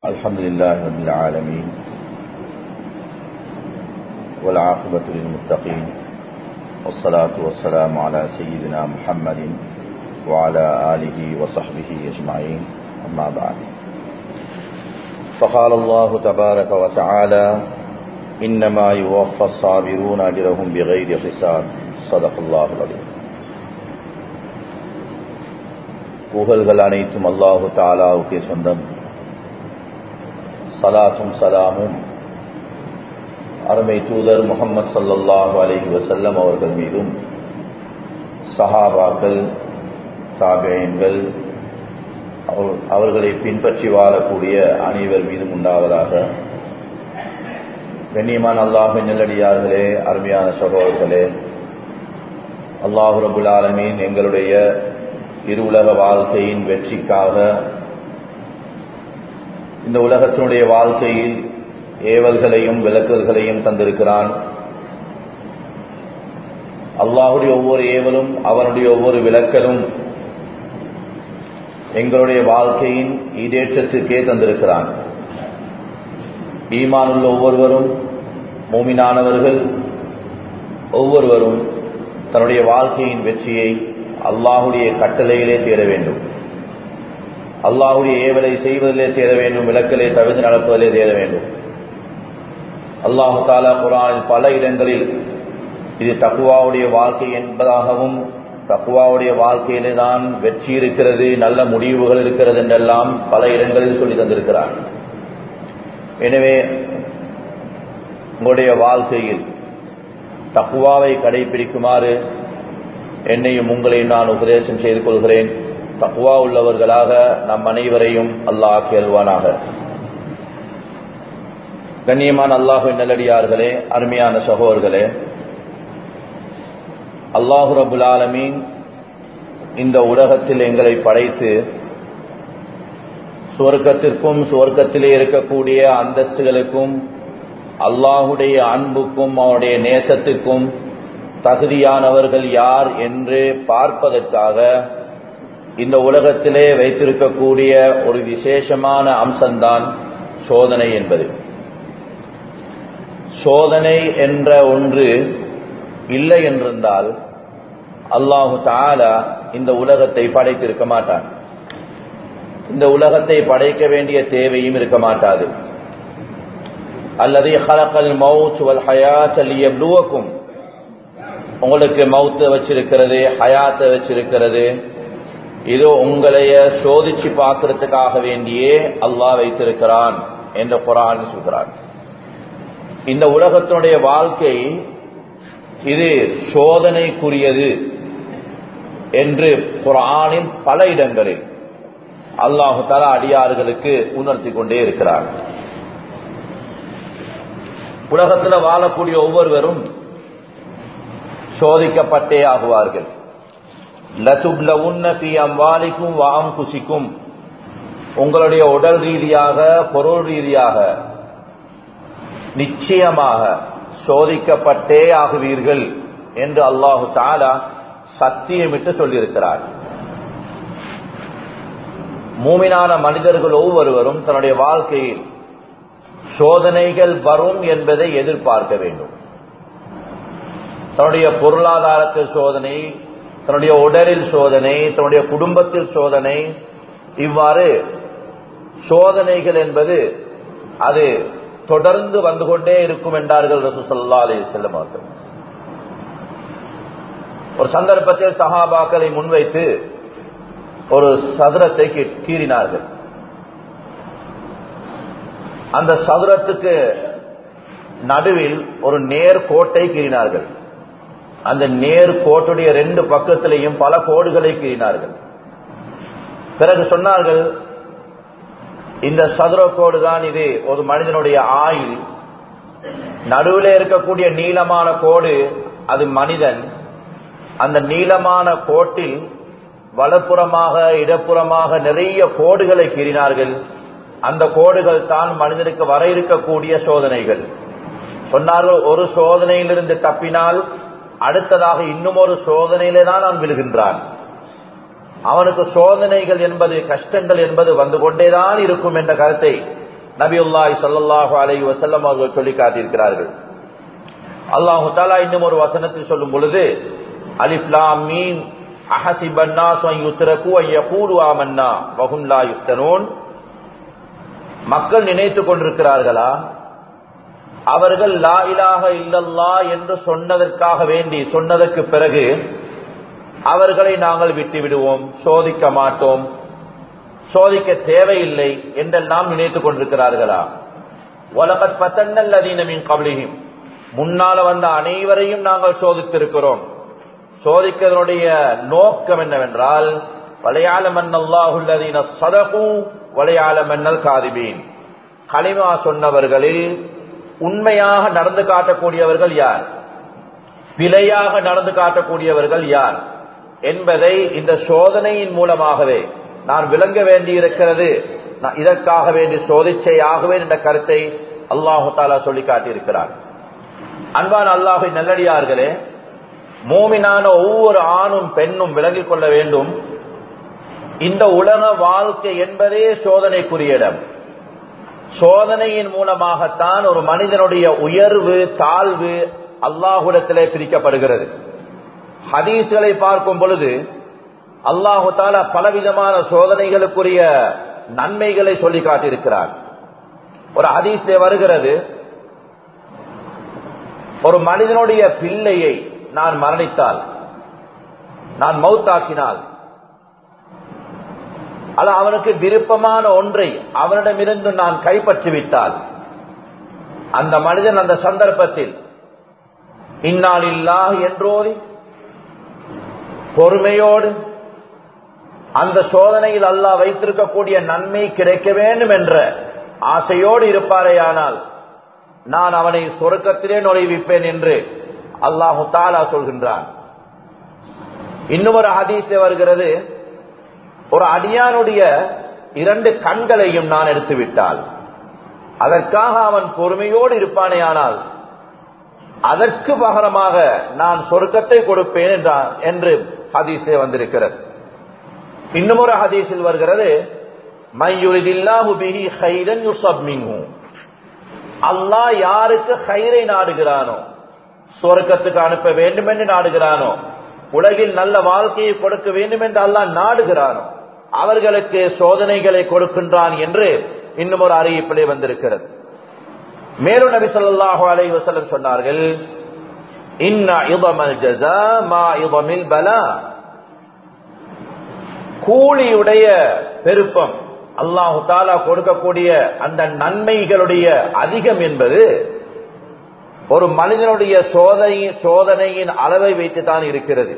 الحمد لله رب العالمين والعاقبة للمتقين والصلاة والسلام على سيدنا محمد وعلى آله وصحبه أجمعين أما بعد فقال الله تبارك وتعالى إنما يوفى الصابرون أجرهم بغير حساب صدق الله العظيم புகழ்கள் அனைத்தும் அல்லாஹு தாலாவுக்கே சொந்தம் சலாத்தும் சலாமும் அருமை தூதர் முகமது சல்லல்லாஹு அலஹி வசல்லம் அவர்கள் மீதும் சஹாபாக்கள் தாபேன்கள் அவர்களை பின்பற்றி வாழக்கூடிய அனைவர் மீதும் உண்டாவதாக கண்ணியமான அல்லாஹு நெல்லடியார்களே அருமையான சகோதரர்களே அல்லாஹு ரபுல் ஆலமீன் எங்களுடைய இரு உலக வாழ்க்கையின் வெற்றிக்காக இந்த உலகத்தினுடைய வாழ்க்கையில் ஏவல்களையும் விளக்கல்களையும் தந்திருக்கிறான் அல்லாஹுடைய ஒவ்வொரு ஏவலும் அவனுடைய ஒவ்வொரு விளக்கலும் எங்களுடைய வாழ்க்கையின் ஈடேற்றத்திற்கே தந்திருக்கிறான் ஈமானுள்ள ஒவ்வொருவரும் மூமினானவர்கள் ஒவ்வொருவரும் தன்னுடைய வாழ்க்கையின் வெற்றியை அல்லாஹுடைய கட்டளையிலே தேட வேண்டும் அல்லாஹுடைய ஏவலை செய்வதிலே தேட வேண்டும் விளக்கலை தவிர்த்து நடப்பதிலே தேட வேண்டும் அல்லாஹு தாலா குரானில் பல இடங்களில் இது தக்குவாவுடைய வாழ்க்கை என்பதாகவும் தக்குவாவுடைய வாழ்க்கையிலே தான் வெற்றி இருக்கிறது நல்ல முடிவுகள் இருக்கிறது என்றெல்லாம் பல இடங்களில் சொல்லி தந்திருக்கிறார் எனவே உங்களுடைய வாழ்க்கையில் தக்குவாவை கடைபிடிக்குமாறு என்னையும் உங்களையும் நான் உபதேசம் செய்து கொள்கிறேன் தக்குவா உள்ளவர்களாக நம் அனைவரையும் அல்லாஹ் கேள்வானாக கண்ணியமான அல்லாஹு நல்லடியார்களே அருமையான சகோதர்களே அல்லாஹு ரபுல் ஆலமீன் இந்த உலகத்தில் எங்களை படைத்து சுவர்க்கத்திற்கும் சுவர்க்கத்திலே இருக்கக்கூடிய அந்தஸ்துகளுக்கும் அல்லாஹுடைய அன்புக்கும் அவனுடைய நேசத்திற்கும் தகுதியானவர்கள் யார் என்று பார்ப்பதற்காக இந்த உலகத்திலே வைத்திருக்கக்கூடிய ஒரு விசேஷமான அம்சம்தான் சோதனை என்பது சோதனை என்ற ஒன்று இல்லை என்றிருந்தால் அல்லாஹு தாலா இந்த உலகத்தை படைத்திருக்க மாட்டான் இந்த உலகத்தை படைக்க வேண்டிய தேவையும் இருக்க மாட்டாது அல்லது ஹலக்கல் மவுத் வல் ஹயாத் லியப்லுவக்கும் உங்களுக்கு மவுத்த வச்சிருக்கிறது ஹயாத்தை வச்சிருக்கிறது இது உங்களைய சோதிச்சு பார்க்கறதுக்காக வேண்டியே அல்லாஹ் வைத்திருக்கிறான் என்ற குரான் சொல்கிறான் இந்த உலகத்தினுடைய வாழ்க்கை இது சோதனைக்குரியது என்று குரானின் பல இடங்களில் அல்லாஹு தலா அடியார்களுக்கு உணர்த்தி கொண்டே இருக்கிறார் உலகத்தில் வாழக்கூடிய ஒவ்வொருவரும் சோதிக்கப்பட்டே ஆகுவார்கள் அம்வாலிக்கும் வாம் குசிக்கும் உங்களுடைய உடல் ரீதியாக பொருள் ரீதியாக நிச்சயமாக சோதிக்கப்பட்டே ஆகுவீர்கள் என்று அல்லாஹு தாலா சத்தியமிட்டு சொல்லியிருக்கிறார் மூமினான மனிதர்கள் ஒவ்வொருவரும் தன்னுடைய வாழ்க்கையில் சோதனைகள் வரும் என்பதை எதிர்பார்க்க வேண்டும் தன்னுடைய பொருளாதாரத்தில் சோதனை தன்னுடைய உடலில் சோதனை தன்னுடைய குடும்பத்தில் சோதனை இவ்வாறு சோதனைகள் என்பது அது தொடர்ந்து வந்து கொண்டே இருக்கும் என்றார்கள் ரசூசல்லா அலி செல்லம் அவர்கள் ஒரு சந்தர்ப்பத்தில் சஹாபாக்களை முன்வைத்து ஒரு சதுரத்தை கீறினார்கள் அந்த சதுரத்துக்கு நடுவில் ஒரு நேர் கோட்டை கீறினார்கள் அந்த நேர் கோட்டுடைய ரெண்டு பக்கத்திலையும் பல கோடுகளை கீறினார்கள் பிறகு சொன்னார்கள் இந்த சதுர கோடு தான் இது ஒரு மனிதனுடைய ஆயுள் நடுவில் இருக்கக்கூடிய நீளமான கோடு அது மனிதன் அந்த நீளமான கோட்டில் வலப்புறமாக இடப்புறமாக நிறைய கோடுகளை கீறினார்கள் அந்த கோடுகள் தான் மனிதனுக்கு வர இருக்கக்கூடிய சோதனைகள் சொன்னார்கள் ஒரு சோதனையிலிருந்து தப்பினால் அடுத்ததாக இன்னும் ஒரு சோதனையிலே தான் அவன் விழுகின்றான் அவனுக்கு சோதனைகள் என்பது கஷ்டங்கள் என்பது வந்து கொண்டேதான் இருக்கும் என்ற கருத்தை நபியுல்லாஹி ஸல்லல்லாஹு அலைஹி வஸல்லம் அவர்கள் சொல்லி காட்டியிருக்கிறார்கள் அல்லாஹு தாலா இன்னும் ஒரு வசனத்தில் சொல்லும் பொழுது அலிஃப் லாம் மீம் அஹசிப الناس ان يتركوا ان يقولوا آمنا وهم لا يفتنون மக்கள் நினைத்துக் கொண்டிருக்கிறார்களா அவர்கள் லா இலாஹ இல்லல்லா என்று சொன்னதற்காக வேண்டி சொன்னதற்கு பிறகு அவர்களை நாங்கள் விட்டு விடுவோம் சோதிக்க மாட்டோம் சோதிக்க தேவையில்லை என்றெல்லாம் நினைத்துக் கொண்டிருக்கிறார்களா உலகத் பத்தன்னல் அதீனமின் கபலியும் முன்னால வந்த அனைவரையும் நாங்கள் சோதித்திருக்கிறோம் சோதிக்கிறதனுடைய நோக்கம் என்னவென்றால் வளையாள மன்னல்லாஹுல்லதீன சதகு வளையாள மன்னல் காதிபீன் களிமா சொன்னவர்களில் உண்மையாக நடந்து காட்டக்கூடியவர்கள் யார் பிழையாக நடந்து காட்டக்கூடியவர்கள் யார் என்பதை இந்த சோதனையின் மூலமாகவே நான் விளங்க வேண்டியிருக்கிறது நான் இதற்காக வேண்டி சோதிச்சை ஆகுவேன் என்ற கருத்தை அல்லாஹு தாலா சொல்லி காட்டியிருக்கிறார் அன்பான அல்லாஹை நல்லடியார்களே மோமினான ஒவ்வொரு ஆணும் பெண்ணும் விளங்கிக் கொள்ள வேண்டும் இந்த உலக வாழ்க்கை என்பதே சோதனைக்குரிய இடம் சோதனையின் மூலமாகத்தான் ஒரு மனிதனுடைய உயர்வு தாழ்வு அல்லாஹுடத்திலே பிரிக்கப்படுகிறது ஹதீஸ்களை பார்க்கும் பொழுது அல்லாஹு தாலா பலவிதமான சோதனைகளுக்குரிய நன்மைகளை சொல்லி காட்டியிருக்கிறார் ஒரு ஹதீஸ்ல வருகிறது ஒரு மனிதனுடைய பிள்ளையை நான் மரணித்தால் நான் மௌத்தாக்கினால் அது அவனுக்கு விருப்பமான ஒன்றை அவனிடமிருந்து நான் கைப்பற்றி விட்டால் அந்த மனிதன் அந்த சந்தர்ப்பத்தில் இந்நாளில்லா என்றோதி பொறுமையோடு அந்த சோதனையில் அல்லாஹ் வைத்திருக்கக்கூடிய நன்மை கிடைக்க வேண்டும் என்ற ஆசையோடு இருப்பாரேயானால் நான் அவனை சொருக்கத்திலே நுழைவிப்பேன் என்று அல்லாஹு தாலா சொல்கின்றான் இன்னும் ஒரு ஹதீஸே வருகிறது ஒரு அடியானுடைய இரண்டு கண்களையும் நான் எடுத்து விட்டால் அதற்காக அவன் பொறுமையோடு இருப்பானே ஆனால் அதற்கு பகரமாக நான் சொர்க்கத்தை கொடுப்பேன் என்றான் என்று ஹதீஸே வந்திருக்கிறது இன்னும் ஒரு ஹதீஸில் வருகிறது அல்லாஹ் யாருக்கு ஹைரை நாடுகிறானோ சொர்க்கத்துக்கு அனுப்ப வேண்டும் என்று நாடுகிறானோ உலகில் நல்ல வாழ்க்கையை கொடுக்க வேண்டும் என்று அல்லாஹ் நாடுகிறானோ அவர்களுக்கு சோதனைகளை கொடுக்கின்றான் என்று இன்னும் ஒரு அறிவிப்பிலே வந்திருக்கிறது மேலும் நபி சொல்லாஹு அலை வசலம் சொன்னார்கள் கூலியுடைய பெருப்பம் அல்லாஹு தாலா கொடுக்கக்கூடிய அந்த நன்மைகளுடைய அதிகம் என்பது ஒரு மனிதனுடைய சோதனை சோதனையின் அளவை வைத்துத்தான் இருக்கிறது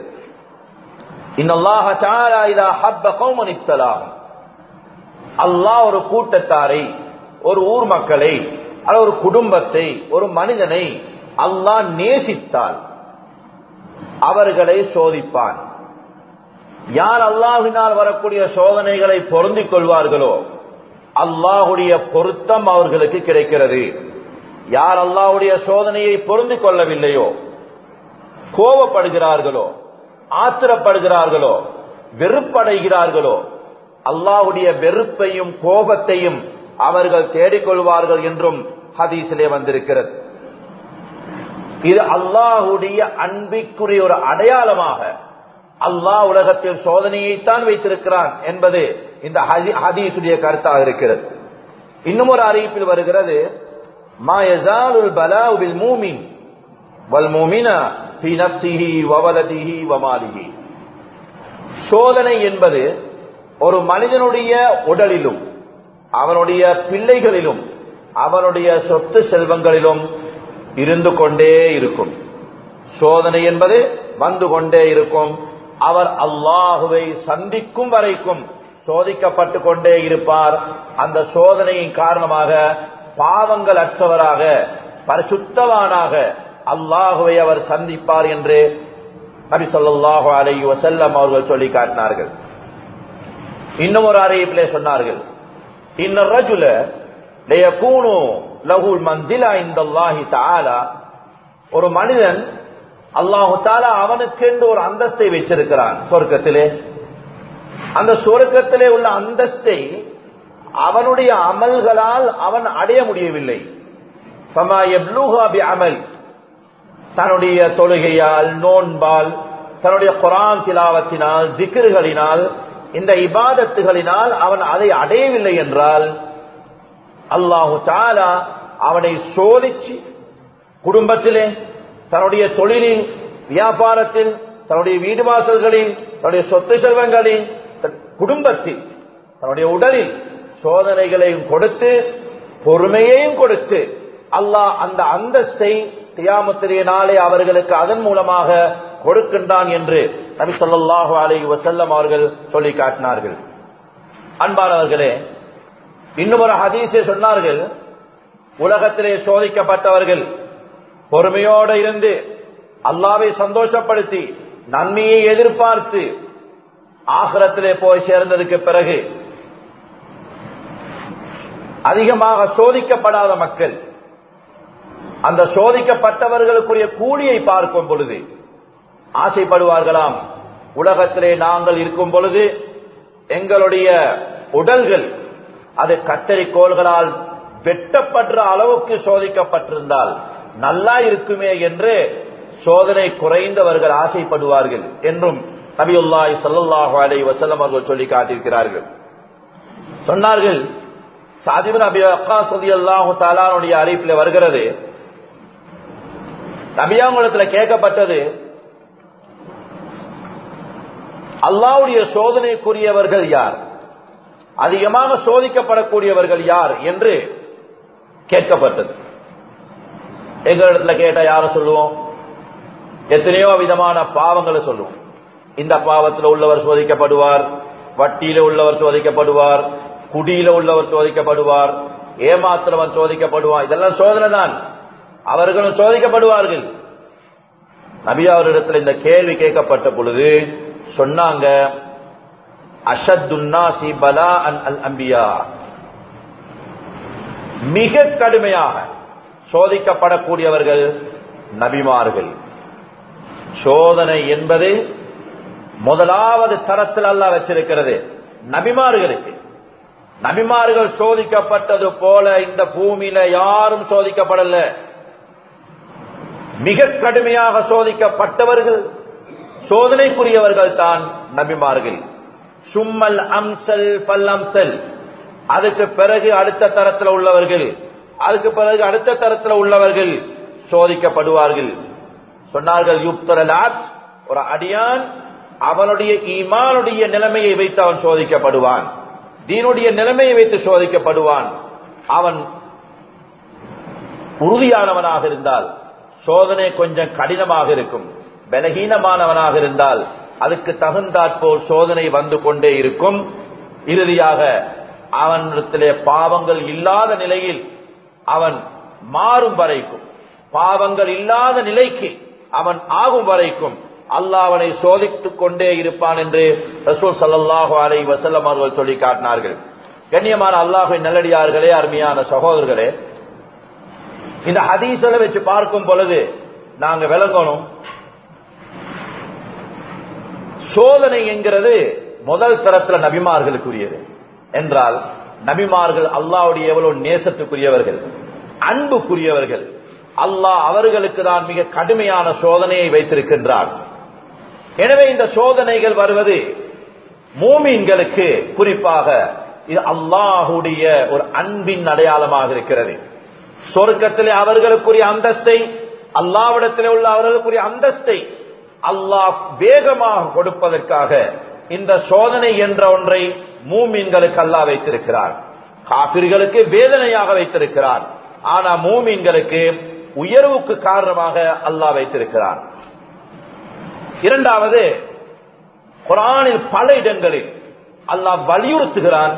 அல்லாஹ் ஒரு கூட்டத்தாரை ஒரு ஊர் மக்களை அல்லது ஒரு குடும்பத்தை ஒரு மனிதனை அல்லாஹ் நேசித்தால் அவர்களை சோதிப்பான் யார் அல்லாஹினால் வரக்கூடிய சோதனைகளை பொருந்திக் கொள்வார்களோ அல்லாஹுடைய பொருத்தம் அவர்களுக்கு கிடைக்கிறது யார் அல்லாஹுடைய சோதனையை பொருந்திக் கொள்ளவில்லையோ கோபப்படுகிறார்களோ ஆத்திரப்படுகிறார்களோ வெறுப்படைகிறார்களோ அல்லாஹுடைய வெறுப்பையும் கோபத்தையும் அவர்கள் தேடிக்கொள்வார்கள் என்றும் ஹதீஸிலே வந்திருக்கிறது இது அல்லாஹுடைய அன்பிற்குரிய ஒரு அடையாளமாக அல்லாஹ் உலகத்தில் சோதனையைத்தான் வைத்திருக்கிறான் என்பது இந்த ஹதீசுடைய கருத்தாக இருக்கிறது இன்னும் ஒரு அறிவிப்பில் வருகிறது மா யஸாலுல் பலாஉ பில் மூமின் வல் மூமினா ஃபீ நஃப்ஸிஹி வ வலதிஹி வ மாலிஹி சோதனை என்பது ஒரு மனிதனுடைய உடலிலும் அவனுடைய பிள்ளைகளிலும் அவனுடைய சொத்து செல்வங்களிலும் இருந்து கொண்டே இருக்கும் சோதனை என்பது வந்து கொண்டே இருக்கும் அவர் அல்லாஹுவை சந்திக்கும் வரைக்கும் சோதிக்கப்பட்டு கொண்டே இருப்பார் அந்த சோதனையின் காரணமாக பாவங்கள் அற்றவராக பரிசுத்தவானாக அல்லாஹுவை அவர் சந்திப்பார் என்று நபி சொல்லாஹு அலை வசல்லம் அவர்கள் சொல்லி காட்டினார்கள் இன்னும் ஒரு அறிவிப்பிலே சொன்னார்கள் இன்னொரு லகுல் மந்திலா இந்த அல்லாஹி தாலா ஒரு மனிதன் அல்லாஹு தாலா அவனுக்கென்று ஒரு அந்தஸ்தை வச்சிருக்கிறான் சொர்க்கத்திலே அந்த சொர்க்கத்திலே உள்ள அந்தஸ்தை அவனுடைய அமல்களால் அவன் அடைய முடியவில்லை அமல் தன்னுடைய தொழுகையால் நோன்பால் தன்னுடைய குரான் திலாவத்தினால் திக்ருகளினால் இந்த இபாதத்துகளினால் அவன் அதை அடையவில்லை என்றால் அல்லாஹு தாலா அவனை சோதிச்சு குடும்பத்திலே தன்னுடைய தொழிலில் வியாபாரத்தில் தன்னுடைய வீடு வாசல்களில் தன்னுடைய சொத்து செல்வங்களில் குடும்பத்தில் தன்னுடைய உடலில் சோதனைகளையும் கொடுத்து பொறுமையையும் கொடுத்து அல்லாஹ் அந்த அந்தஸ்தை தியாமத்திரிய நாளே அவர்களுக்கு அதன் மூலமாக கொடுக்கின்றான் என்று நபி சொல்லாஹு அலை வசல்லம் அவர்கள் சொல்லி காட்டினார்கள் அன்பானவர்களே இன்னும் ஒரு ஹதீஸை சொன்னார்கள் உலகத்திலே சோதிக்கப்பட்டவர்கள் பொறுமையோடு இருந்து அல்லாவை சந்தோஷப்படுத்தி நன்மையை எதிர்பார்த்து ஆகரத்திலே போய் சேர்ந்ததுக்கு பிறகு அதிகமாக சோதிக்கப்படாத மக்கள் அந்த சோதிக்கப்பட்டவர்களுக்குரிய கூலியை பார்க்கும் பொழுது ஆசைப்படுவார்களாம் உலகத்திலே நாங்கள் இருக்கும் பொழுது எங்களுடைய உடல்கள் அது கத்தரிக்கோள்களால் வெட்டப்படுற அளவுக்கு சோதிக்கப்பட்டிருந்தால் நல்லா இருக்குமே என்று சோதனை குறைந்தவர்கள் ஆசைப்படுவார்கள் என்றும் நபியுல்லாய் சல்லாஹு அலை வசல்லம் அவர்கள் சொல்லி காட்டியிருக்கிறார்கள் சொன்னார்கள் சாதிபன் அபி அக்கா சதி அல்லாஹு தாலானுடைய அறிவிப்பில் வருகிறது நபியாங்குளத்தில் கேட்கப்பட்டது அல்லாவுடைய சோதனைக்குரியவர்கள் யார் அதிகமாக சோதிக்கப்படக்கூடியவர்கள் யார் என்று கேட்கப்பட்டது எங்களிடத்துல கேட்ட யார சொல்லுவோம் எத்தனையோ விதமான பாவங்களை சொல்லுவோம் இந்த பாவத்தில் உள்ளவர் சோதிக்கப்படுவார் வட்டியில உள்ளவர் சோதிக்கப்படுவார் குடியில உள்ளவர் சோதிக்கப்படுவார் ஏமாத்திரவன் சோதிக்கப்படுவார் இதெல்லாம் சோதனை தான் அவர்களும் சோதிக்கப்படுவார்கள் நபி அவரிடத்தில் இந்த கேள்வி கேட்கப்பட்ட பொழுது சொன்னாங்க அஷத்துன்னாசி பலா அன் அல் அம்பியா மிக கடுமையாக சோதிக்கப்படக்கூடியவர்கள் நபிமார்கள் சோதனை என்பது முதலாவது தரத்தில் அல்ல வச்சிருக்கிறது நபிமார்களுக்கு நபிமார்கள் சோதிக்கப்பட்டது போல இந்த பூமியில யாரும் சோதிக்கப்படல மிக கடுமையாக சோதிக்கப்பட்டவர்கள் சோதனைக்குரியவர்கள் தான் நபிமார்கள் சும்மல் அம்சல் பல் அம்சல் அதுக்கு பிறகு அடுத்த தரத்தில் உள்ளவர்கள் அதுக்கு பிறகு அடுத்த தரத்தில் உள்ளவர்கள் சோதிக்கப்படுவார்கள் சொன்னார்கள் யுப்தரலாத் ஒரு அடியான் அவனுடைய ஈமானுடைய நிலைமையை வைத்து அவன் சோதிக்கப்படுவான் தீனுடைய நிலைமையை வைத்து சோதிக்கப்படுவான் அவன் உறுதியானவனாக இருந்தால் சோதனை கொஞ்சம் கடினமாக இருக்கும் பலகீனமானவனாக இருந்தால் அதுக்கு தகுந்தாற்போல் சோதனை வந்து கொண்டே இருக்கும் இறுதியாக அவனிடத்திலே பாவங்கள் இல்லாத நிலையில் அவன் மாறும் வரைக்கும் பாவங்கள் இல்லாத நிலைக்கு அவன் ஆகும் வரைக்கும் அல்லாஹ் அவனை சோதித்துக் கொண்டே இருப்பான் என்று ரசூல் சல்லாஹு அலை வசல்லம் அவர்கள் சொல்லி காட்டினார்கள் கண்ணியமான அல்லாஹின் நல்லடியார்களே அருமையான சகோதரர்களே இந்த ஹதீசலை வச்சு பார்க்கும் பொழுது நாங்க விளங்கணும் சோதனை என்கிறது முதல் தரத்துல நபிமார்களுக்குரியது என்றால் நபிமார்கள் அல்லாவுடைய எவ்வளவு நேசத்துக்குரியவர்கள் அன்புக்குரியவர்கள் அல்லாஹ் அவர்களுக்கு தான் மிக கடுமையான சோதனையை வைத்திருக்கின்றார் எனவே இந்த சோதனைகள் வருவது மூமீன்களுக்கு குறிப்பாக இது அல்லாஹுடைய ஒரு அன்பின் அடையாளமாக இருக்கிறது சொர்க்கத்திலே அவர்களுக்குரிய அந்தஸ்தை அல்லாவிடத்திலே உள்ள அவர்களுக்குரிய அந்தஸ்தை அல்லாஹ் வேகமாக கொடுப்பதற்காக இந்த சோதனை என்ற ஒன்றை மூமீன்களுக்கு அல்லாஹ் வைத்திருக்கிறார் காபிர்களுக்கு வேதனையாக வைத்திருக்கிறார் ஆனா மூமீன்களுக்கு உயர்வுக்கு காரணமாக அல்லாஹ் வைத்திருக்கிறார் இரண்டாவது குரானில் பல இடங்களில் அல்லாஹ் வலியுறுத்துகிறான்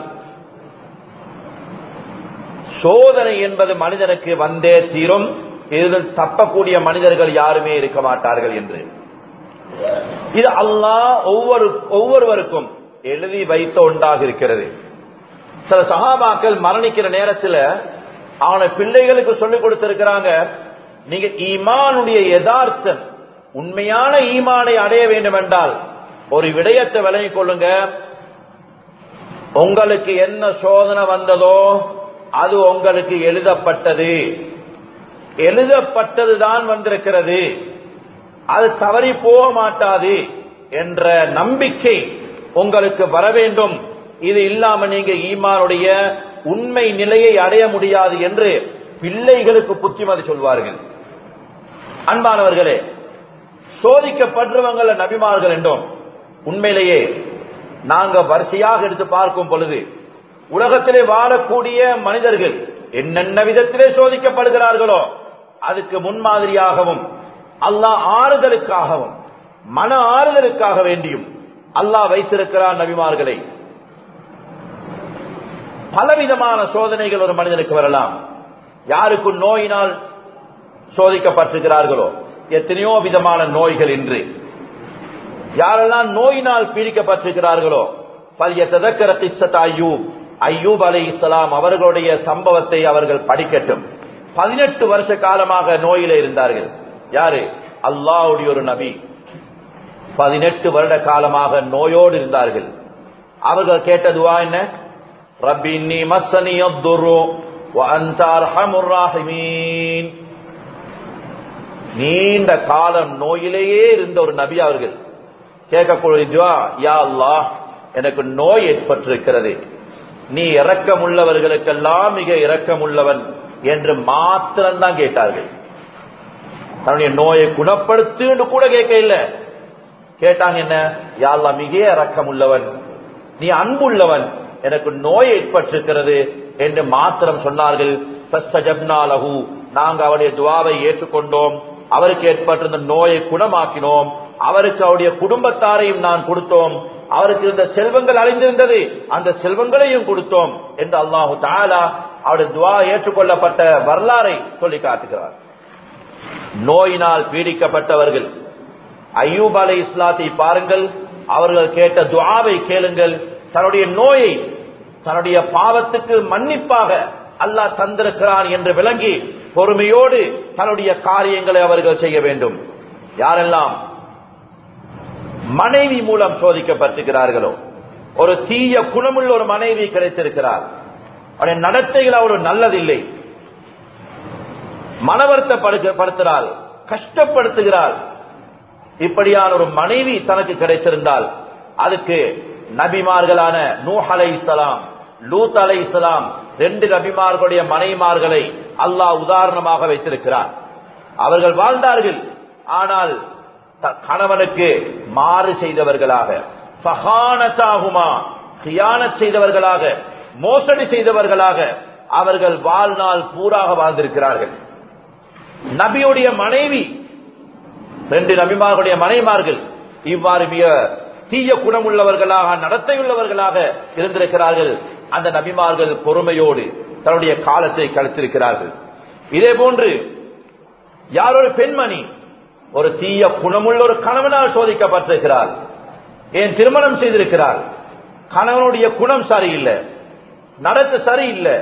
சோதனை என்பது மனிதனுக்கு வந்தே தீரும் இதில் தப்பக்கூடிய மனிதர்கள் யாருமே இருக்க மாட்டார்கள் என்று இது அல்லாஹ் ஒவ்வொரு ஒவ்வொருவருக்கும் எழுதி வைத்த ஒன்றாக இருக்கிறது சில சகாபாக்கள் மரணிக்கிற நேரத்தில் அவனை பிள்ளைகளுக்கு சொல்லிக் கொடுத்திருக்கிறாங்க நீங்க ஈமானுடைய யதார்த்தம் உண்மையான ஈமானை அடைய வேண்டும் என்றால் ஒரு விடயத்தை விளங்கிக் கொள்ளுங்க உங்களுக்கு என்ன சோதனை வந்ததோ அது உங்களுக்கு எழுதப்பட்டது எழுதப்பட்டதுதான் வந்திருக்கிறது அது தவறி போக மாட்டாது என்ற நம்பிக்கை உங்களுக்கு வர வேண்டும் இது இல்லாம நீங்க ஈமானுடைய உண்மை நிலையை அடைய முடியாது என்று பிள்ளைகளுக்கு புத்திமதி சொல்வார்கள் அன்பானவர்களே சோதிக்கப்படுறவங்கள நபிமார்கள் என்றோம் உண்மையிலேயே நாங்க வரிசையாக எடுத்து பார்க்கும் பொழுது உலகத்திலே வாழக்கூடிய மனிதர்கள் என்னென்ன விதத்திலே சோதிக்கப்படுகிறார்களோ அதுக்கு முன்மாதிரியாகவும் அல்லாஹ் ஆறுதலுக்காகவும் மன ஆறுதலுக்காக வேண்டியும் அல்லாஹ் வைத்திருக்கிறார் நபிமார்களை பலவிதமான சோதனைகள் ஒரு மனிதனுக்கு வரலாம் யாருக்கு நோயினால் சோதிக்கப்பட்டிருக்கிறார்களோ எத்தனையோ விதமான நோய்கள் இன்று யாரெல்லாம் நோயினால் பீடிக்கப்பட்டிருக்கிறார்களோ பல்யத்ததக்கர கிஸ்ஸத் ஐயூப் ஐயூப் அலை இஸ்லாம் அவர்களுடைய சம்பவத்தை அவர்கள் படிக்கட்டும் பதினெட்டு வருஷ காலமாக நோயில இருந்தார்கள் யாரு அல்லாவுடைய ஒரு நபி பதினெட்டு வருட காலமாக நோயோடு இருந்தார்கள் அவர்கள் கேட்டதுவா என்ன ரப்பி இன்னி மஸ்ஸனி யத்துரு வ அன்த அர்ஹமுர் ராஹிமீன் நீண்ட காலம் நோயிலேயே இருந்த ஒரு நபி அவர்கள் கேட்கக்கூடிய துவா யா அல்லாஹ் எனக்கு நோய் ஏற்பட்டிருக்கிறது நீ இரக்கமுள்ளவர்களுக்கெல்லாம் மிக இரக்கமுள்ளவன் என்று மாத்திரம்தான் கேட்டார்கள் தன்னுடைய நோயை குணப்படுத்து கூட கேட்க இல்ல கேட்டாங்க என்ன யாழ்லா மிக இரக்கமுள்ளவன் நீ அன்புள்ளவன் எனக்கு நோய் ஏற்பட்டிருக்கிறது என்று மாத்திரம் சொன்னார்கள் லஹு நாங்க அவருடைய துவாவை ஏற்றுக்கொண்டோம் அவருக்கு ஏற்பட்டிருந்த நோயை குணமாக்கினோம் அவருக்கு அவருடைய குடும்பத்தாரையும் நான் கொடுத்தோம் அவருக்கு இருந்த செல்வங்கள் அழிந்திருந்தது அந்த செல்வங்களையும் கொடுத்தோம் என்று அல்லாஹு தாலா அவருடைய துவா ஏற்றுக்கொள்ளப்பட்ட வரலாறை சொல்லி காட்டுகிறார் நோயினால் பீடிக்கப்பட்டவர்கள் ஐயூப் அலை இஸ்லாத்தை பாருங்கள் அவர்கள் கேட்ட துவாவை கேளுங்கள் தன்னுடைய நோயை தன்னுடைய பாவத்துக்கு மன்னிப்பாக அல்லாஹ் தந்திருக்கிறான் என்று விளங்கி பொறுமையோடு தன்னுடைய காரியங்களை அவர்கள் செய்ய வேண்டும் யாரெல்லாம் மனைவி மூலம் சோதிக்கப்பட்டிருக்கிறார்களோ ஒரு தீய குணமுள்ள ஒரு மனைவி கிடைத்திருக்கிறார் அவருடைய நடத்தைகள் அவ்வளவு நல்லதில்லை மனவர்த்தப்படுத்துகிறாள் கஷ்டப்படுத்துகிறாள் இப்படியான ஒரு மனைவி தனக்கு கிடைத்திருந்தால் அதுக்கு நபிமார்களான நூஹ் அலை இஸ்லாம் லூத் அலை இஸ்லாம் ரெண்டு நபிமார்களுடைய மனைமார்களை அல்லாஹ் உதாரணமாக வைத்திருக்கிறார் அவர்கள் வாழ்ந்தார்கள் ஆனால் கணவனுக்கு மாறு செய்தவர்களாக ஃபஹானத்தாகுமா கியானத் செய்தவர்களாக மோசடி செய்தவர்களாக அவர்கள் வாழ்நாள் பூராக வாழ்ந்திருக்கிறார்கள் நபியுடைய மனைவி ரெண்டு நபிமார்களுடைய மனைமார்கள் இவ்வாறு மிக தீய குணமுள்ளவர்களாக நடத்தையுள்ளவர்களாக இருந்திருக்கிறார்கள் அந்த நபிமார்கள் பொறுமையோடு தன்னுடைய காலத்தை கழித்திருக்கிறார்கள் இதே போன்று யாரொரு பெண்மணி ஒரு தீய குணமுள்ள ஒரு கணவனால் சோதிக்கப்பட்டிருக்கிறார் ஏன் திருமணம் செய்திருக்கிறார் கணவனுடைய குணம் சரியில்லை நடத்த சரியில்லை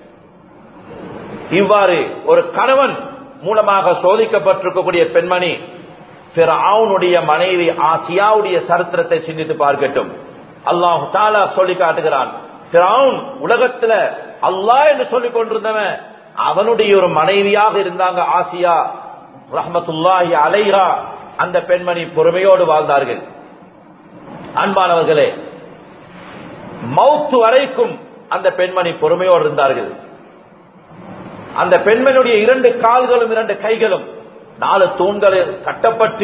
இவ்வாறு ஒரு கணவன் மூலமாக சோதிக்கப்பட்டிருக்கக்கூடிய பெண்மணி பிறவுடைய மனைவி ஆசியாவுடைய சரித்திரத்தை சிந்தித்து பார்க்கட்டும் அல்லாஹு தாலா சொல்லி காட்டுகிறான் பிறவுன் உலகத்துல அல்லாஹ் என்று சொல்லிக் கொண்டிருந்தவன் அவனுடைய ஒரு மனைவியாக இருந்தாங்க ஆசியா ரஹமத்துல்லாஹி அலைரா அந்த பெண்மணி பொறுமையோடு வாழ்ந்தார்கள் அன்பானவர்களே மவுத்து வரைக்கும் அந்த பெண்மணி பொறுமையோடு இருந்தார்கள் அந்த பெண்மணியுடைய இரண்டு கால்களும் இரண்டு கைகளும் நாலு தூண்களில் கட்டப்பட்டு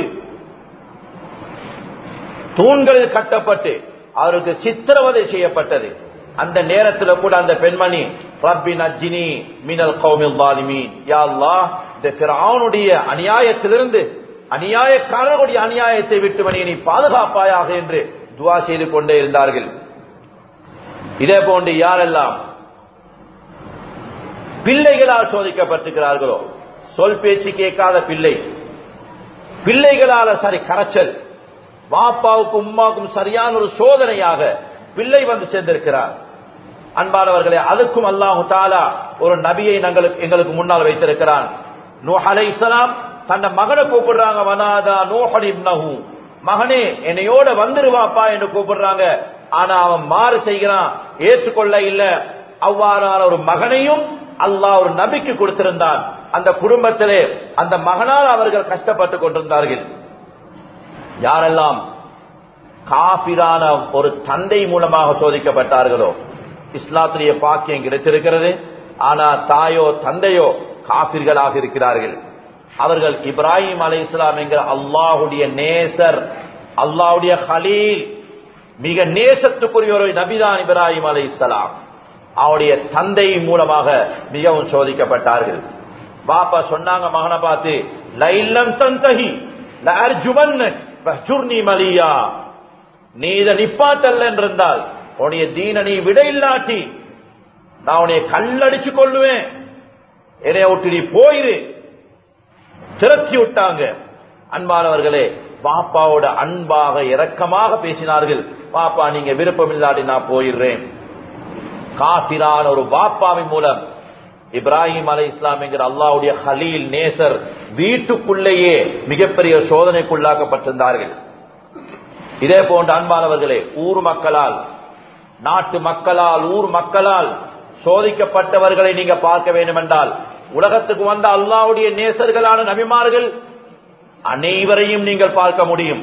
தூண்களில் கட்டப்பட்டு அவருக்கு சித்திரவதை செய்யப்பட்டது அந்த நேரத்தில் கூட அந்த பெண்மணி ரப்பி நஜினி மினல் கௌமில் பாலிமீன் யா அல்லாஹ் இந்த பிறவுடைய அநியாயத்திலிருந்து அநியாயக்காரர்களுடைய அநியாயத்தை விட்டு மணி நீ பாதுகாப்பாயாக என்று துவா செய்து கொண்டே இருந்தார்கள் இதே போன்று யாரெல்லாம் பிள்ளைகளால் சோதிக்கப்பட்டிருக்கிறார்களோ சொல் பேச்சு கேட்காத பிள்ளை பிள்ளைகளால சரி கரைச்சல் வாப்பாவுக்கும் உம்மாவுக்கும் சரியான ஒரு சோதனையாக பிள்ளை வந்து சேர்ந்திருக்கிறார் அன்பானவர்களே அதுக்கும் அல்லாஹு தாலா ஒரு நபியை நாங்களுக்கு எங்களுக்கு முன்னால் வைத்திருக்கிறான் நூஹ் அலை இஸ்லாம் தன்னை மகனை கூப்பிடுறாங்க வனாதா நூஹன் இப்னஹு மகனே என்னையோட வந்துருவாப்பா என்று கூப்பிடுறாங்க ஆனா அவன் மாறு செய்கிறான் ஏற்றுக்கொள்ள இல்ல அவ்வாறான ஒரு மகனையும் அல்லாஹ் ஒரு நபிக்கு கொடுத்திருந்தான் அந்த குடும்பத்திலே அந்த மகனால் அவர்கள் கஷ்டப்பட்டுக் கொண்டிருந்தார்கள் யாரெல்லாம் காபிரான ஒரு தந்தை மூலமாக சோதிக்கப்பட்டார்களோ இஸ்லாத்திலேயே பாக்கியம் கிடைத்திருக்கிறது ஆனா தாயோ தந்தையோ காபிர்களாக இருக்கிறார்கள் அவர்கள் இப்ராஹிம் அலை இஸ்லாம் என்கிற அல்லாஹுடைய நேசர் அல்லாஹுடைய ஹலீல் மிக நேசத்துக்குரிய ஒரு நபிதான் இப்ராஹிம் அலை இஸ்லாம் அவருடைய தந்தை மூலமாக மிகவும் சோதிக்கப்பட்டார்கள் பாப்பா சொன்னாங்க மகனை பார்த்து லைல்லம் தந்தகி லர்ஜுவன்னி மலியா நீ இதை நிப்பாட்டல்ல என்றிருந்தால் உன்னைய தீன நீ விட இல்லாட்டி நான் உன்னைய கல்லடிச்சு கொள்ளுவேன் என்னைய விட்டு நீ போயிரு திரட்டி விட்டாங்க அன்பானவர்களே பாப்பாவோட அன்பாக இரக்கமாக பேசினார்கள் பாப்பா நீங்க விருப்பம் இல்லாட்டி நான் போயிடுறேன் காபிரான ஒரு பாப்பாவின் மூலம் இப்ராஹிம் அலை இஸ்லாம் என்கிற அல்லாவுடைய ஹலீல் நேசர் வீட்டுக்குள்ளேயே மிகப்பெரிய சோதனைக்குள்ளாக்கப்பட்டிருந்தார்கள் இதே போன்ற அன்பானவர்களே ஊர் மக்களால் நாட்டு மக்களால் ஊர் மக்களால் சோதிக்கப்பட்டவர்களை நீங்க பார்க்க வேண்டும் என்றால் உலகத்துக்கு வந்த அல்லாவுடைய நேசர்களான நபிமார்கள் அனைவரையும் நீங்கள் பார்க்க முடியும்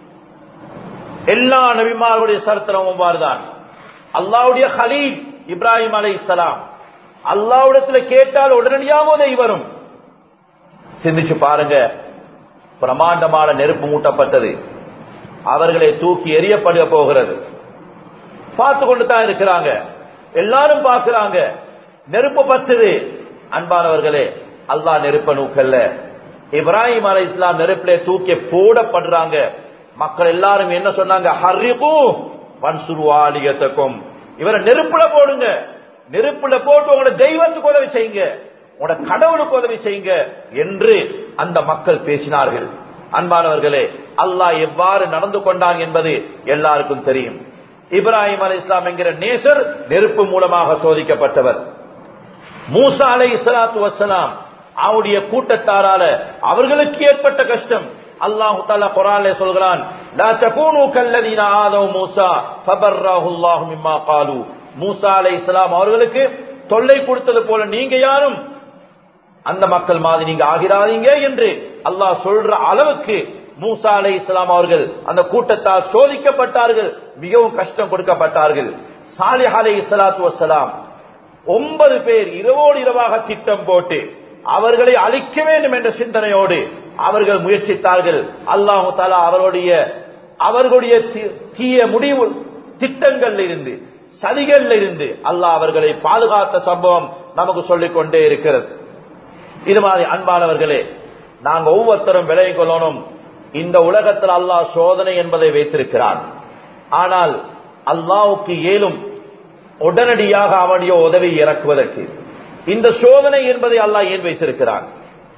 எல்லா நபிமார்களுடைய சரித்திரம் அவ்வாறுதான் அல்லாவுடைய ஹலீல் இப்ராஹிம் அலை இஸ்லாம் அல்லாவிடத்துல கேட்டால் உடனடியாக உதவி வரும் சிந்திச்சு பாருங்க பிரமாண்டமான நெருப்பு மூட்டப்பட்டது அவர்களை தூக்கி எரியப்பட போகிறது பார்த்து கொண்டு தான் இருக்கிறாங்க எல்லாரும் பார்க்கிறாங்க நெருப்பு பத்துது அன்பானவர்களே அல்லாஹ் நெருப்ப நூக்கல்ல இப்ராஹிம் அலை இஸ்லாம் நெருப்பிலே தூக்கி போடப்படுறாங்க மக்கள் எல்லாரும் என்ன சொன்னாங்க ஹரிபு வன்சுருவாலியத்துக்கும் இவரை நெருப்புல போடுங்க நெருப்புல போட்டு உங்களோட தெய்வத்துக்கு உதவி செய்யுங்க உங்களோட கடவுளுக்கு உதவி செய்யுங்க என்று அந்த மக்கள் பேசினார்கள் அன்பானவர்களே அல்லாஹ் எவ்வாறு நடந்து கொண்டான் என்பது எல்லாருக்கும் தெரியும் இப்ராஹிம் அலி இஸ்லாம் என்கிற நேசர் நெருப்பு மூலமாக சோதிக்கப்பட்டவர் மூசா அலை இஸ்லாத்து வசலாம் அவருடைய கூட்டத்தாரால அவர்களுக்கு ஏற்பட்ட கஷ்டம் அல்லாஹு தாலா குரான்ல சொல்கிறான் லா தகூனு கல்லதீன ஆதவ் மூசா ஃபபர்ராஹு அல்லாஹு மிம்மா காலு மூசா அலைஹிஸ்ஸலாம் அவர்களுக்கு தொல்லை கொடுத்தது போல நீங்க யாரும் அந்த மக்கள் மாதிரி நீங்க ஆகிறாதீங்க என்று அல்லாஹ் சொல்ற அளவுக்கு மூசா அலை இஸ்லாம் அவர்கள் அந்த கூட்டத்தால் சோதிக்கப்பட்டார்கள் மிகவும் கஷ்டம் கொடுக்கப்பட்டார்கள் சாலிஹ் அலை இஸ்லாத்து வசலாம் ஒன்பது பேர் இரவோடு இரவாக திட்டம் போட்டு அவர்களை அழிக்க வேண்டும் என்ற சிந்தனையோடு அவர்கள் முயற்சித்தார்கள் அல்லாஹு தாலா அவருடைய அவர்களுடைய தி- தீய முடிவு திட்டங்கள்ல இருந்து சதிகள்ல இருந்து அல்லாஹ் அவர்களை பாதுகாத்த சம்பவம் நமக்கு சொல்லிக் கொண்டே இருக்கிறது இது மாதிரி அன்பானவர்களே நாங்க ஒவ்வொருத்தரும் விலகிக் கொள்ளணும் இந்த உலகத்தில் அல்லாஹ் சோதனை என்பதை வைத்திருக்கிறான் ஆனால் அல்லாஹ்வுக்கு ஏலும் உடனடியாக அவனுடைய உதவி இறக்குவதற்கு இந்த சோதனை என்பதை அல்லாஹ் ஏன் வைத்திருக்கிறான்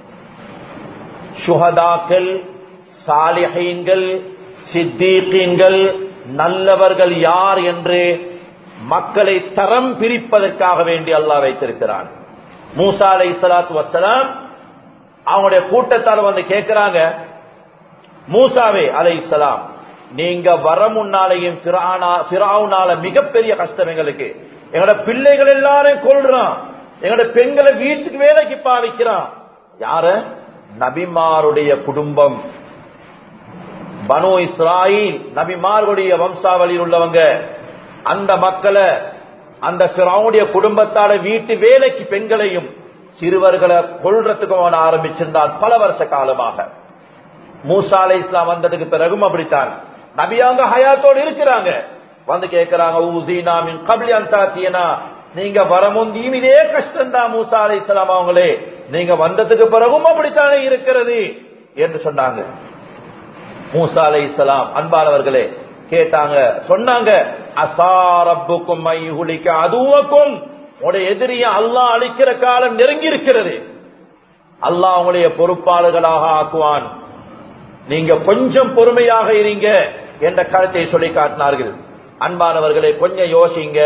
சுஹதாக்கள் சாலிஹீன்கள் சித்தீகீன்கள் நல்லவர்கள் யார் என்று மக்களை தரம் பிரிப்பதற்காக வேண்டி அல்லாஹ் வைத்திருக்கிறான் மூசா அலை சலாத்து வசலாம் அவங்களுடைய கூட்டத்தார் வந்து கேட்கிறாங்க மூசாவே அலை சலாம் நீங்க வர முன்னாலேயும் பிராவுனால மிகப்பெரிய கஷ்டம் எங்களுக்கு எங்களோட பிள்ளைகள் எல்லாரையும் கொள்றான் எங்களோட பெண்களை வீட்டுக்கு வேலைக்கு பாவிக்கிறான் யார நபிமாருடைய குடும்பம் பனு இஸ்ராயில் நபிமார்களுடைய வம்சாவளியில் உள்ளவங்க அந்த மக்களை அந்த பிராவுடைய குடும்பத்தால வீட்டு வேலைக்கு பெண்களையும் சிறுவர்களை கொள்றதுக்கும் அவன் ஆரம்பிச்சிருந்தான் பல வருஷ காலமாக மூசா அலை இஸ்லாம் வந்ததுக்கு பிறகும் அப்படித்தான் நபியாங்க ஹயாத்தோடு இருக்கிறாங்க வந்து கேட்கிறாங்க ஊசீனாமின் கபிலி அந்தாத்தியனா நீங்க வரமுந்தியும் இதே கஷ்டம் தான் மூசா அலை இஸ்லாம் அவங்களே நீங்க வந்ததுக்கு பிறகும் அப்படித்தானே இருக்கிறது என்று சொன்னாங்க மூசா அலை இஸ்லாம் அன்பானவர்களே கேட்டாங்க சொன்னாங்க அசாரப்புக்கும் மைஹுலிக்க அதுவக்கும் உடைய எதிரிய அல்லாஹ் அழிக்கிற காலம் நெருங்கி இருக்கிறது அல்லாஹ் உங்களுடைய பொறுப்பாளர்களாக ஆக்குவான் நீங்க கொஞ்சம் பொறுமையாக இருங்க என்ற கருத்தை சொல்லி காட்டினார்கள் அன்பானவர்களே கொஞ்சம் யோசிங்க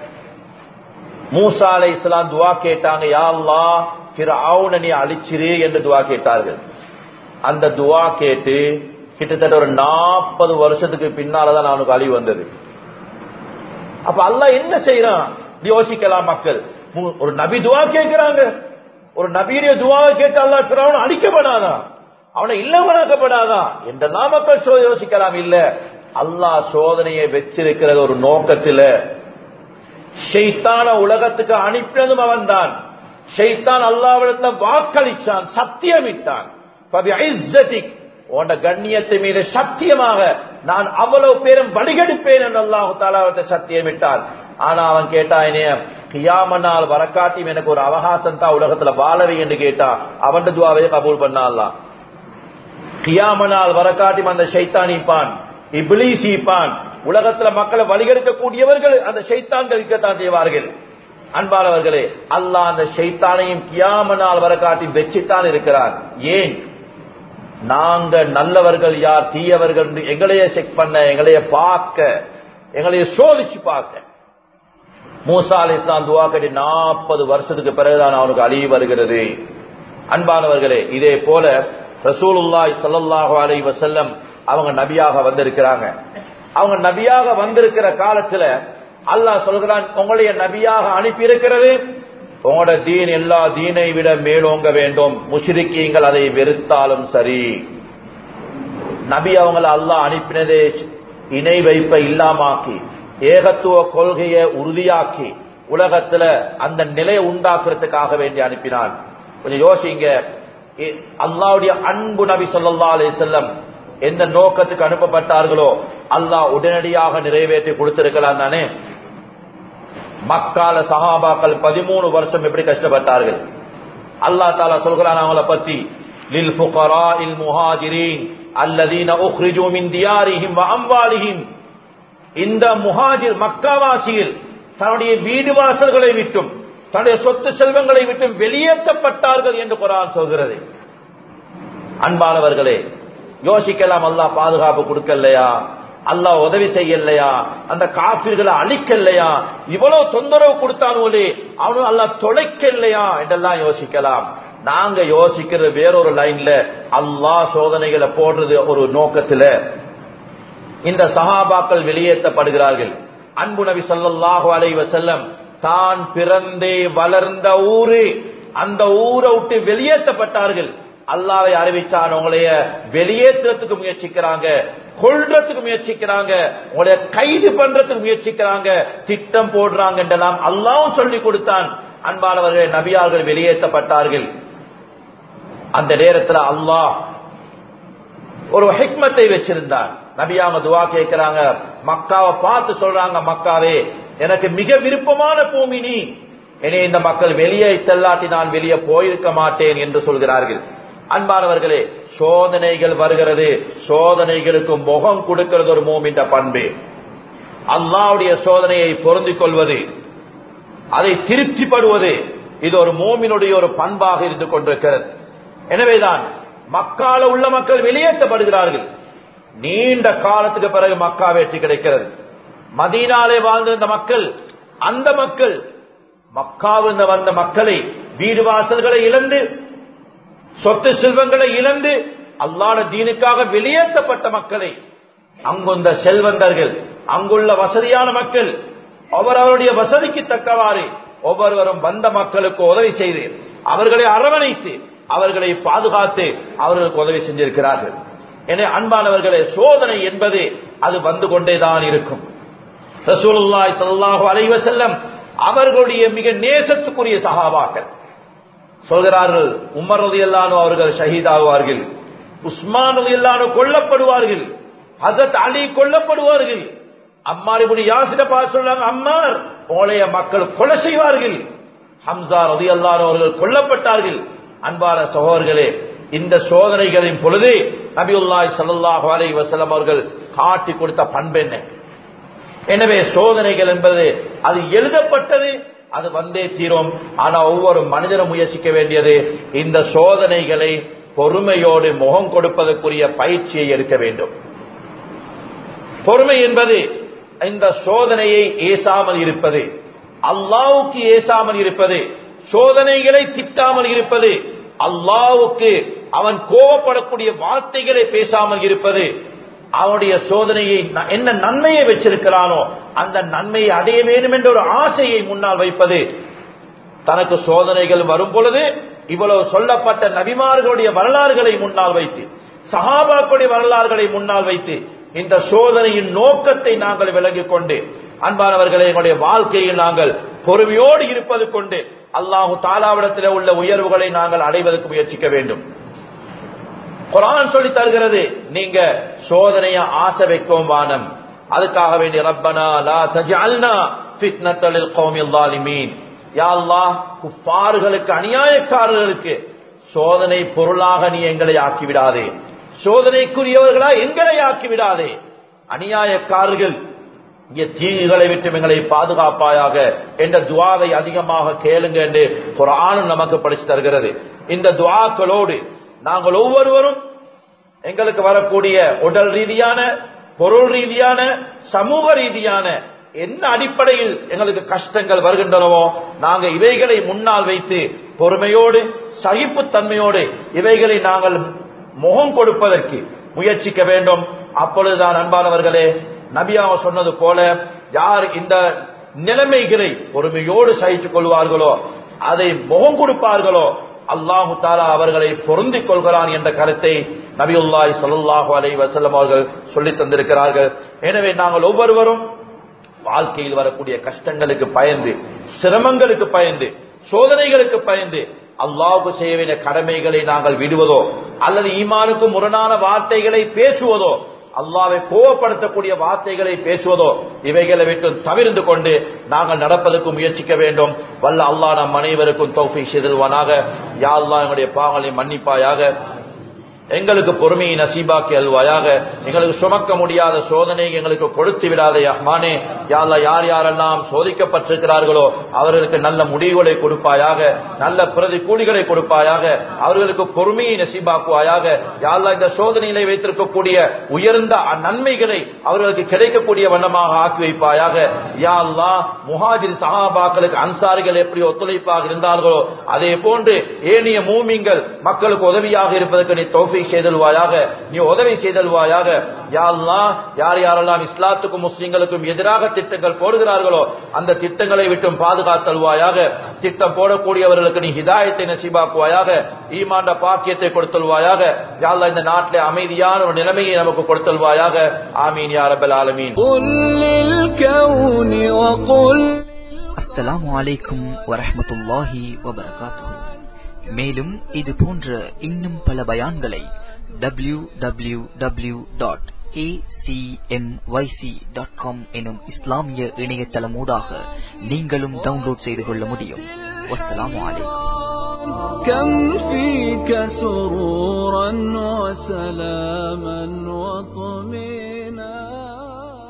மூசா அலை இஸ்லாம் துவா கேட்டாங்க யா அல்லாஹ் ஃபிரௌனை நீ அழிச்சிரு என்று துவா கேட்டார்கள் அந்த துவா கேட்டு கிட்டத்தட்ட ஒரு நாற்பது வருஷத்துக்கு பின்னாலதான் அவனுக்கு அழிவு வந்தது அப்ப அல்லாஹ் என்ன செய்யறான் யோசிக்கலாம் மக்கள் மு- ஒரு நபி துவா கேட்கிறாங்க ஒரு நபியுடைய துவாவை கேட்டு அல்லாஹ் பிறவன் அழிக்கப்படாதா அவனை இல்லவனாக்கப்படாதா என்றெல்லாம் மக்கள் சோ- யோசிக்கலாம் இல்ல அல்லாஹ் சோதனையை வச்சிருக்கிறது ஒரு நோக்கத்துல ஷைத்தான உலகத்துக்கு அனுப்பினதும் அவன்தான் ஷைத்தான் அல்லாவிடத்துல வாக்களிச்சான் சத்தியமிட்டான் فَبِعِزَّتِكَ உன்ட கண்ணியத்தை மீது சத்தியமாக நான் அவ்வளவு பேரும் வடிகெடுப்பேன் என்று அல்லாஹு தாலாவத்தை சத்தியமிட்டான் ஆனா அவன் கேட்டான் என்னைய கியாம நாள் வரக்காட்டியும் எனக்கு ஒரு அவகாசம் தான் உலகத்துல வாழவை என்று கேட்டான் அவன் துவாவையே கபூல் பண்ணான் கியாம நாள் வரக்காட்டியும் அந்த ஷைத்தானிப்பான் இப்லீஸ் ஈப்பான் உலகத்துல மக்களை வழிகெடுக்கக்கூடியவர்கள் அந்த ஷைத்தான்கள் இருக்கத்தான் செய்வார்கள் அன்பானவர்களே அல்லாஹ் அந்த ஷைத்தானையும் கியாம நாள் வரக்காட்டி வச்சுத்தான் இருக்கிறார் ஏன் நாங்க நல்லவர்கள் யார் தீயவர்கள் என்று எங்களையே செக் பண்ண எங்களைய பார்க்க எங்களைய சோதிச்சு பார்க்க மூசா அலி இஸ்லாம் துவா கட்டி நாற்பது வருஷத்துக்கு பிறகுதான் அவனுக்கு அழிவு வருகிறது அன்பானவர்களே இதே போல ரசூலுல்லாய் ஸல்லல்லாஹு அலைஹி வஸல்லம் அவங்க நபியாக வந்திருக்கிறாங்க அவங்க நபியாக வந்திருக்கிற காலத்துல அல்லாஹ் சொல்கிறான் உங்களைய நபியாக அனுப்பி இருக்கிறது உங்களோட தீன் எல்லா தீனை விட மேலோங்க வேண்டும் முஷ்ரிக்கீங்கள் அதை வெறுத்தாலும் சரி நபி அவங்கள அல்லாஹ் அனுப்பினதே இணை வைப்ப இல்லாமாக்கி ஏகத்துவ கொள்கையை உறுதியாக்கி உலகத்துல அந்த நிலையை உண்டாக்குறதுக்காக வேண்டி அனுப்பினான் கொஞ்சம் யோசிங்க இ- அல்லாஹ்வுடைய அன்பு நபி ஸல்லல்லாஹு அலைஹி வஸல்லம் எந்த நோக்கத்துக்கு அனுப்பப்பட்டார்களோ அல்லாஹ் உடனடியாக நிறைவேற்றி கொடுத்திருக்கலாம் தானே மக்கால சஹாபாக்கள் பதிமூணு வருஷம் எப்படி கஷ்டப்பட்டார்கள் அல்லாஹ் தாலா சொல்கிறான் அவங்கள பத்தி லில் ஃபுகரா இல் முஹாஜிரீன் அல்லதீன உக்ரிஜு மின் தியாரிஹிம் வ அம்வாலிஹிம் இந்த முஹாஜிர் மக்காவாசியில் தன்னுடைய வீடு வாசல்களை விட்டும் தன்னுடைய சொத்து செல்வங்களை விட்டும் வெளியேற்றப்பட்டார்கள் என்று குரான் சொல்கிறது அன்பானவர்களே யோசிக்கலாம் அல்லாஹ் பாதுகாப்பு கொடுக்கலையா அல்லாஹ் உதவி செய்யலையா அந்த காப்பீர்களை அழிக்கலையா இவ்வளவு தொந்தரவு கொடுத்தாலும் அவனும் அல்லாஹ் தொலைக்கலையா என்றெல்லாம் யோசிக்கலாம் நாங்க யோசிக்கிறது வேறொரு லைன்ல அல்லாஹ் சோதனைகளை போடுறது ஒரு நோக்கத்துல இந்த சஹாபாக்கள் வெளியேற்றப்படுகிறார்கள் அன்பு நபி ஸல்லல்லாஹு அலைஹி வஸல்லம் தான் பிறந்தே வளர்ந்த ஊரு அந்த ஊரை விட்டு வெளியேற்றப்பட்டார்கள் அல்லாவை அறிவிச்சான் உங்களைய வெளியேற்றுறதுக்கு முயற்சிக்கிறாங்க கொள்றதுக்கு முயற்சிக்கிறாங்க உங்களைய கைது பண்றதுக்கு முயற்சிக்கிறாங்க திட்டம் போடுறாங்க என்றெல்லாம் அல்லாவும் சொல்லி கொடுத்தான் அன்பானவர்கள் நபியார்கள் வெளியேற்றப்பட்டார்கள் அந்த நேரத்துல அல்லாஹ் ஒரு ஹிக்மத்தை வச்சிருந்தார் நபியாம துவா கேட்கிறாங்க மக்காவை பார்த்து சொல்றாங்க மக்காவே எனக்கு மிக விருப்பமான பூமி நீ என்னை இந்த மக்கள் வெளியே செல்லாட்டி நான் வெளியே போயிருக்க மாட்டேன் என்று சொல்கிறார்கள் அன்பானவர்களே சோதனைகள் வருகிறது சோதனைகளுக்கு முகம் கொடுக்கிறது ஒரு மூமின்ற பண்பு அல்லாவுடைய சோதனையை பொருந்திக் கொள்வது அதை திருப்திப்படுவது இது ஒரு மோமினுடைய ஒரு பண்பாக இருந்து கொண்டிருக்கிறது எனவேதான் மக்கால உள்ள மக்கள் வெளியேற்றப்படுகிறார்கள் நீண்ட காலத்துக்கு பிறகு மக்கா வெற்றி கிடைக்கிறது மதீனாலே வாழ்ந்திருந்த மக்கள் அந்த மக்கள் மக்காவிலிருந்து வந்த மக்களை வீடு வாசல்களை இழந்து சொத்து செல்வங்களை இழந்து அல்லாட தீனுக்காக வெளியேற்றப்பட்ட மக்களை அங்குந்த செல்வந்தர்கள் அங்குள்ள வசதியான மக்கள் அவரவருடைய வசதிக்கு தக்கவாறு ஒவ்வொருவரும் வந்த மக்களுக்கு உதவி செய்து அவர்களை அரவணைத்து அவர்களை பாதுகாத்து அவர்களுக்கு உதவி செஞ்சிருக்கிறார்கள் என அன்பானவர்களே சோதனை என்பது அது வந்து கொண்டேதான் இருக்கும் ரசூலுல்லாய் ஸல்லல்லாஹு அலைஹி வஸல்லம் அவர்களுடைய மிக நேசத்துக்குரிய சஹாபாக்கள் சொல்கிறார்கள் உமர் ரலியல்லாஹு அவர்கள் ஷஹீதாகுவார்கள் உஸ்மான் ரலியல்லாஹு கொல்லப்படுவார்கள் ஹஜரத் அலி கொல்லப்படுவார்கள் அம்மார் இப்படி யாசிட பார்த்து சொல்றாங்க அம்மார் உங்களைய மக்கள் கொலை செய்வார்கள் ஹம்சா ரலியல்லாஹு அவர்கள் கொல்லப்பட்டார்கள் அன்பான சகோதரர்களே இந்த சோதனைகளின் பொழுது நபியுல்லாய் ஸல்லல்லாஹு அலைஹி வஸல்லம் அவர்கள் காட்டி கொடுத்த பண்பு என்ன எனவே சோதனைகள் என்பது அது எழுதப்பட்டது அது வந்தே தீரும் ஆனா ஒவ்வொரு மனிதனும் முயற்சிக்க வேண்டியது இந்த சோதனைகளை பொறுமையோடு முகம் கொடுப்பதற்குரிய பயிற்சியை எடுக்க வேண்டும் பொறுமை என்பது இந்த சோதனையை ஏசாமல் இருப்பது அல்லாவுக்கு ஏசாமல் இருப்பது சோதனைகளை திட்டாமல் இருப்பது அல்லாவுக்கு அவன் கோபப்படக்கூடிய வார்த்தைகளை பேசாமல் இருப்பது அவனுடைய சோதனையை ந- என்ன நன்மையை வச்சிருக்கிறானோ அந்த நன்மையை அடைய வேண்டும் என்ற ஒரு ஆசையை முன்னால் வைப்பது தனக்கு சோதனைகள் வரும் பொழுது இவ்வளவு சொல்லப்பட்ட நபிமார்களுடைய வரலாறுகளை முன்னால் வைத்து சஹாபாக்களுடைய வரலாறுகளை முன்னால் வைத்து இந்த சோதனையின் நோக்கத்தை நாங்கள் விலகிக் கொண்டு அன்பானவர்களை எங்களுடைய வாழ்க்கையில் நாங்கள் பொறுமையோடு இருப்பது கொண்டு அல்லாஹு தாலாவிடத்தில் உள்ள உயர்வுகளை நாங்கள் அடைவதற்கு முயற்சிக்க வேண்டும் குரான் சொல்லி தருகிறது நீங்க சோதனைய ஆசை வைக்கும் வானம் அதுக்காக வேண்டிய ரப்பனா லா தஜஅல்னா ஃபித்னத்தல் கௌமில் ஸாலிமீன் யா அல்லாஹ் குஃபார்களுக்கு அநியாயக்காரர்களுக்கு சோதனை பொருளாக நீ எங்களை ஆக்கி விடாதே சோதனைக்குரியவர்களா எங்களை ஆக்கி விடாதே அநியாயக்காரர்கள் இங்கே தீங்குகளை விட்டு எங்களை பாதுகாப்பாயாக என்ற துவாவை அதிகமாக கேளுங்க என்று குரானும் நமக்கு படிச்சு தருகிறது இந்த துவாக்களோடு நாங்கள் ஒவ்வொருவரும் எங்களுக்கு வரக்கூடிய உடல் ரீதியான பொருள் ரீதியான சமூக ரீதியான என்ன அடிப்படையில் எங்களுக்கு கஷ்டங்கள் வருகின்றனவோ நாங்க இவைகளை முன்னால் வைத்து பொறுமையோடு சகிப்புத்தன்மையோடு இவைகளை நாங்கள் முகம் கொடுப்பதற்கு முயற்சிக்க வேண்டும் அப்பொழுதுதான் அன்பானவர்களே நபியாக சொன்னது போல யார் இந்த நிலைமைகளை பொறுமையோடு சகித்துக் கொள்வார்களோ அதை முகம் கொடுப்பார்களோ அல்லாஹு தாலா அவர்களை பொருந்திக் கொள்கிறான் என்ற கருத்தை நபியுல்லாய் ஸல்லல்லாஹு அலைஹி வஸல்லம் அவர்கள் சொல்லித் தந்திருக்கிறார்கள் எனவே நாங்கள் ஒவ்வொருவரும் வாழ்க்கையில் வரக்கூடிய கஷ்டங்களுக்கு பயந்து சிரமங்களுக்கு பயந்து சோதனைகளுக்கு பயந்து அல்லாஹ்வுக்கு செய்ய வேண்டிய கடமைகளை நாங்கள் விடுவதோ அல்லது ஈமானுக்கு முரணான வார்த்தைகளை பேசுவதோ அல்லாவை கோவப்படுத்தக்கூடிய வார்த்தைகளை பேசுவதோ இவைகளை விட்டு தவிர்ந்து கொண்டு நாங்கள் நடப்பதற்கு முயற்சிக்க வேண்டும் வல்ல அல்லாஹ் நம் அனைவருக்கும் தௌஃபீக் செய்திருவானாக யா அல்லாஹ் எங்களுடைய பாவங்களை மன்னிப்பாயாக எங்களுக்கு பொறுமையை நசீபாக்கி அல்வாயாக எங்களுக்கு சுமக்க முடியாத சோதனை எங்களுக்கு கொடுத்து விடாத ரஹ்மானே யாழ்லா யார் யாரெல்லாம் சோதிக்கப்பட்டிருக்கிறார்களோ அவர்களுக்கு நல்ல முடிவுகளை கொடுப்பாயாக நல்ல பிரதி கூலிகளை கொடுப்பாயாக அவர்களுக்கு பொறுமையை நசீபாக்குவாயாக யாழ்லா இந்த சோதனையிலே வைத்திருக்கக்கூடிய உயர்ந்த நன்மைகளை அவர்களுக்கு கிடைக்கக்கூடிய வண்ணமாக ஆக்கி வைப்பாயாக யா அல்லா முஹாஜிர் சஹாபாக்களுக்கு அன்சாரிகள் எப்படி ஒத்துழைப்பாக இருந்தார்களோ அதே போன்று ஏனைய மூமிங்கள் மக்களுக்கு உதவியாக இருப்பதற்கு நீ தௌஃபீக் செய்தல்வாயாக நீ உதவி செய்தல்வாயாக யா அல்லாஹ் யார் யாரெல்லாம் இஸ்லாத்துக்கும் முஸ்லிம்களுக்கும் எதிராக திட்டங்கள் போடுகிறார்களோ அந்த திட்டங்களை விட்டும் பாதுகாத்தல்வாயாக திட்டம் போடக்கூடியவர்களுக்கு நீ ஹிதாயத்தை நசீபாக்குவாயாக ஈமாண்ட பாக்கியத்தை கொடுத்தல்வாயாக யா அல்லாஹ் இந்த நாட்டிலே அமைதியான ஒரு நிலைமையை நமக்கு கொடுத்தல்வாயாக ஆமீன் யா ரப்பல் ஆலமீன் قل للكون وقل அஸ்ஸலாமு அலைக்கும் வரஹ்மத்துல்லாஹி வபரகாத்துஹு மேலும் இது போன்ற இன்னும் பல பயான்களை W W W dot dot com எனும் இஸ்லாமிய இணையதளமூடாக நீங்களும் டவுன்லோட் செய்து கொள்ள முடியும் வஸ்ஸலாமு அலைக்கும் كم فيك سرورا وسلاما وطمئنا